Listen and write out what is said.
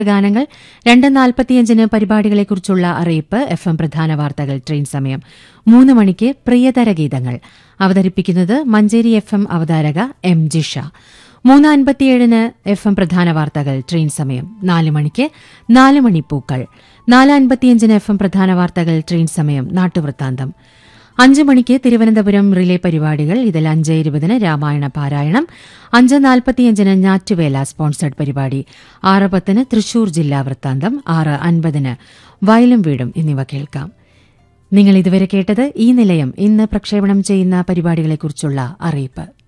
ഗാനങ്ങൾ രണ്ട് നാൽപ്പത്തിയഞ്ചിന് പരിപാടികളെക്കുറിച്ചുള്ള അറിയിപ്പ് എഫ് എം പ്രധാന വാർത്തകൾ ട്രെയിൻ സമയം മൂന്ന് മണിക്ക് പ്രിയതര ഗീതങ്ങൾ അവതരിപ്പിക്കുന്നത് മഞ്ചേരി എഫ് എം അവതാരക എം ജിഷ മൂന്ന് അൻപത്തിയേഴിന് എഫ് എം പ്രധാന വാർത്തകൾ ട്രെയിൻ സമയം നാല് മണിക്ക് നാല് മണിപ്പൂക്കൾ നാല് അൻപത്തിയഞ്ചിന് എഫ് എം പ്രധാന വാർത്തകൾ ട്രെയിൻ സമയം നാട്ടുവൃത്താന്തം അഞ്ച് മണിക്ക് തിരുവനന്തപുരം റിലേ പരിപാടികൾ ഇതിൽ അഞ്ച് ഇരുപതിന് രാമായണ പാരായണം അഞ്ച് നാൽപ്പത്തിയഞ്ചിന് ഞാറ്റുവേല സ്പോൺസേഡ് പരിപാടി ആറ് പത്തിന് തൃശൂർ ജില്ലാ വൃത്താന്തം ആറ് അൻപതിന് വയലും വീടും എന്നിവ കേൾക്കാം നിങ്ങൾ ഇതുവരെ കേട്ടത് ഈ നിലയം ഇന്ന് പ്രക്ഷേപണം ചെയ്യുന്ന പരിപാടികളെക്കുറിച്ചുള്ള അറിയിപ്പ്